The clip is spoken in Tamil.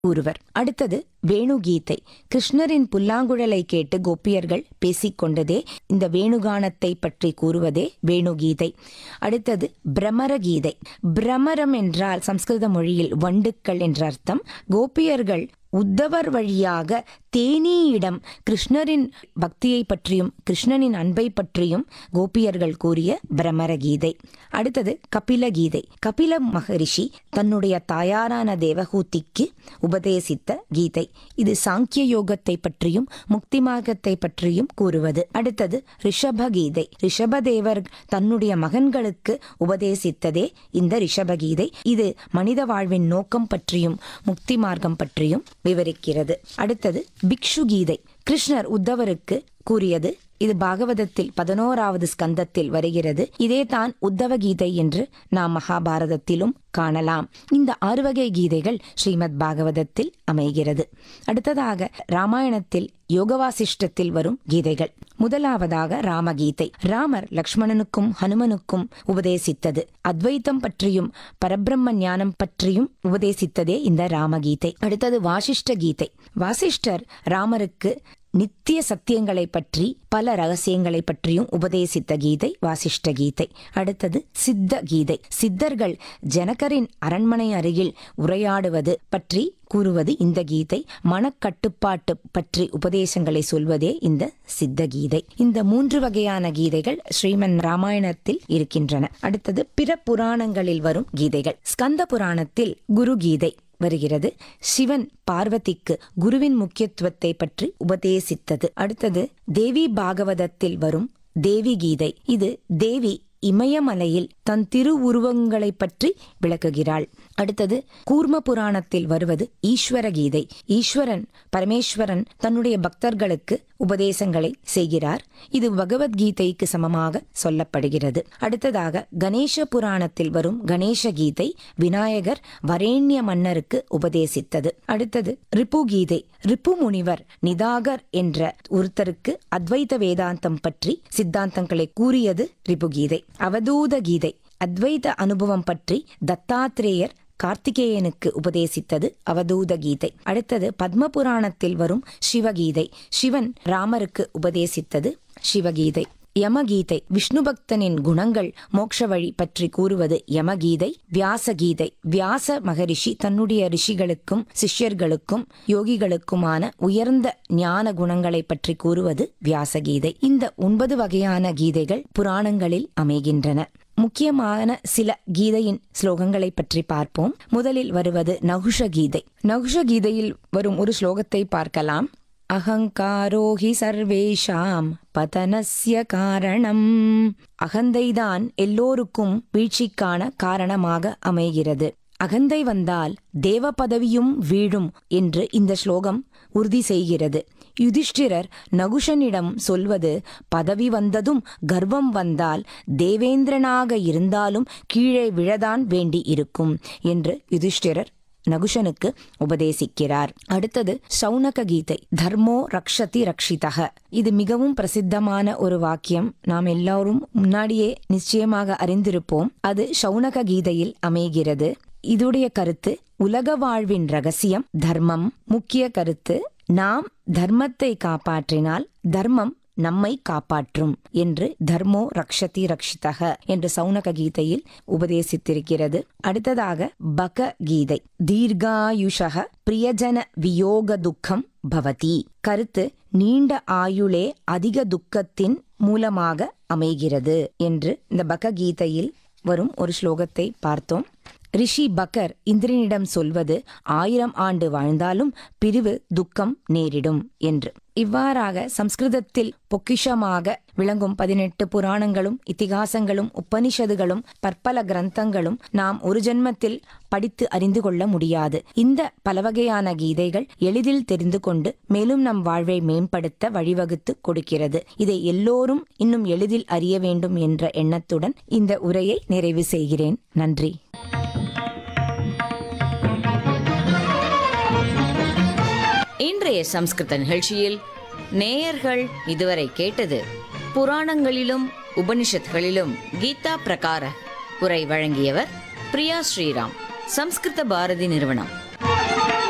கூறுவர் அடுத்தது வேணுகீதை கிருஷ்ணரின் புல்லாங்குழலை கேட்டு கோபியர்கள் பேசிக்கொண்டதே இந்த வேணுகானத்தை பற்றி கூறுவதே வேணுகீதை அடுத்தது பிரமர கீதை பிரமரம் என்றால் சம்ஸ்கிருத மொழியில் வண்டுக்கள் என்ற அர்த்தம் கோபியர்கள் உத்தவர் வழியாக தேனியிடம் கிருஷ்ணரின் பக்தியை பற்றியும் கிருஷ்ணனின் அன்பை பற்றியும் கோபியர்கள் கூறிய பிரமர கீதை அடுத்தது கபில கீதை கபில மகரிஷி தன்னுடைய தாயாரான தேவகூதிக்கு உபதேசித்த கீதை இது சாங்கிய யோகத்தை பற்றியும் முக்தி மார்க்கத்தை பற்றியும் கூறுவது அடுத்தது ரிஷப கீதை ரிஷபதேவர் தன்னுடைய மகன்களுக்கு உபதேசித்ததே இந்த ரிஷப கீதை இது மனித வாழ்வின் நோக்கம் பற்றியும் முக்தி மார்க்கம் பற்றியும் விவரிக்கிறது அடுத்தது பிக்ஷு கீதை கிருஷ்ணர் உத்தவருக்கு கூறியது இது பாகவதத்தில் பதினோராவது ஸ்கந்தத்தில் வருகிறது இதே தான் உத்தவ கீதை என்று நாம் மகாபாரதத்திலும் காணலாம் இந்த ஆறு வகை கீதைகள் ஸ்ரீமத் பாகவதத்தில் அமைகிறது அடுத்ததாக ராமாயணத்தில் யோகவாசிஷ்டத்தில் வரும் கீதைகள் முதலாவதாக ராமகீதை ராமர் லக்ஷ்மணனுக்கும் ஹனுமனுக்கும் உபதேசித்தது அத்வைத்தம் பற்றியும் பரபிரம்ம ஞானம் பற்றியும் உபதேசித்ததே இந்த ராமகீதை அடுத்தது வாசிஷ்ட கீதை வாசிஷ்டர் ராமருக்கு நித்திய சத்தியங்களை பற்றி பல ரகசியங்களை பற்றியும் உபதேசித்த கீதை வாசிஷ்ட கீதை அடுத்தது சித்த கீதை சித்தர்கள் ஜனகரின் அரண்மனை அருகில் உரையாடுவது பற்றி கூறுவது இந்த கீதை மனக்கட்டுப்பாட்டு பற்றி உபதேசங்களை சொல்வதே இந்த சித்த கீதை இந்த மூன்று வகையான கீதைகள் ஸ்ரீமன் ராமாயணத்தில் இருக்கின்றன அடுத்தது பிற புராணங்களில் வரும் கீதைகள் ஸ்கந்த புராணத்தில் குரு கீதை வருகிறது சிவன் பார்வதிக்கு குருவின் முக்கியத்துவத்தை பற்றி உபதேசித்தது அடுத்தது தேவி பாகவதத்தில் வரும் தேவி கீதை இது தேவி இமயமலையில் தன் திருவுருவங்களை பற்றி விளக்குகிறாள் அடுத்தது கூர்ம புராணத்தில் வருவது ஈஸ்வர கீதை ஈஸ்வரன் பரமேஸ்வரன் தன்னுடைய பக்தர்களுக்கு உபதேசங்களை செய்கிறார் இது பகவத்கீதைக்கு சமமாக சொல்லப்படுகிறது அடுத்ததாக கணேச புராணத்தில் வரும் கணேச கீதை விநாயகர் வரேண்ய மன்னருக்கு உபதேசித்தது அடுத்தது ரிப்பு கீதை ரிப்பு முனிவர் நிதாகர் என்ற ஒருத்தருக்கு அத்வைத வேதாந்தம் பற்றி சித்தாந்தங்களை கூறியது ரிப்பு கீதை அவதூத கீதை அத்வைத அனுபவம் பற்றி தத்தாத்திரேயர் கார்த்திகேயனுக்கு உபதேசித்தது அவதூத கீதை அடுத்தது பத்ம புராணத்தில் வரும் சிவகீதை சிவன் ராமருக்கு உபதேசித்தது சிவகீதை யமகீதை விஷ்ணு பக்தனின் குணங்கள் மோட்ச வழி பற்றி கூறுவது யமகீதை வியாசகீதை வியாச மகரிஷி தன்னுடைய ரிஷிகளுக்கும் சிஷ்யர்களுக்கும் யோகிகளுக்குமான உயர்ந்த ஞான குணங்களை பற்றி கூறுவது வியாசகீதை இந்த ஒன்பது வகையான கீதைகள் புராணங்களில் அமைகின்றன முக்கியமான சில கீதையின் ஸ்லோகங்களை பற்றி பார்ப்போம் முதலில் வருவது நகுஷ கீதை நகுஷ கீதையில் வரும் ஒரு ஸ்லோகத்தை பார்க்கலாம் அகங்காரோ ஹி சர்வேஷாம் பதனஸ்ய காரணம் அகந்தைதான் எல்லோருக்கும் வீழ்ச்சிக்கான காரணமாக அமைகிறது அகந்தை வந்தால் தேவ பதவியும் வீழும் என்று இந்த ஸ்லோகம் உறுதி செய்கிறது யுதிஷ்டிரர் நகுஷனிடம் சொல்வது பதவி வந்ததும் கர்வம் வந்தால் தேவேந்திரனாக இருந்தாலும் கீழே விழதான் வேண்டி இருக்கும் என்று யுதிஷ்டிரர் நகுஷனுக்கு உபதேசிக்கிறார் அடுத்தது சௌனக கீதை தர்மோ ரக்ஷதி ரக்ஷிதக இது மிகவும் பிரசித்தமான ஒரு வாக்கியம் நாம் எல்லாரும் முன்னாடியே நிச்சயமாக அறிந்திருப்போம் அது சௌனக கீதையில் அமைகிறது இதுடைய கருத்து உலக வாழ்வின் ரகசியம் தர்மம் முக்கிய கருத்து நாம் தர்மத்தை காப்பாற்றினால் தர்மம் நம்மை காப்பாற்றும் என்று தர்மோ ரக்ஷதி ரக்ஷிதக என்று சௌனக கீதையில் உபதேசித்திருக்கிறது அடுத்ததாக பக கீதை தீர்காயுஷக பிரியஜன வியோக துக்கம் பவதி கருத்து நீண்ட ஆயுளே அதிக துக்கத்தின் மூலமாக அமைகிறது என்று இந்த பக கீதையில் வரும் ஒரு ஸ்லோகத்தை பார்த்தோம் ரிஷி பக்கர் இந்திரனிடம் சொல்வது ஆயிரம் ஆண்டு வாழ்ந்தாலும் பிரிவு துக்கம் நேரிடும் என்று இவ்வாறாக சம்ஸ்கிருதத்தில் பொக்கிஷமாக விளங்கும் பதினெட்டு புராணங்களும் இத்திகாசங்களும் உபனிஷதுகளும் பற்பல கிரந்தங்களும் நாம் ஒரு ஜென்மத்தில் படித்து அறிந்து கொள்ள முடியாது இந்த பலவகையான கீதைகள் எளிதில் தெரிந்து கொண்டு மேலும் நம் வாழ்வை மேம்படுத்த வழிவகுத்து கொடுக்கிறது இதை எல்லோரும் இன்னும் எளிதில் அறிய வேண்டும் என்ற எண்ணத்துடன் இந்த உரையை நிறைவு செய்கிறேன் நன்றி இன்றைய சம்ஸ்கிருத நிகழ்ச்சியில் நேயர்கள் இதுவரை கேட்டது புராணங்களிலும் உபனிஷத்களிலும் கீதா பிரகார உரை வழங்கியவர் பிரியா ஸ்ரீராம் சம்ஸ்கிருத பாரதி நிறுவனம்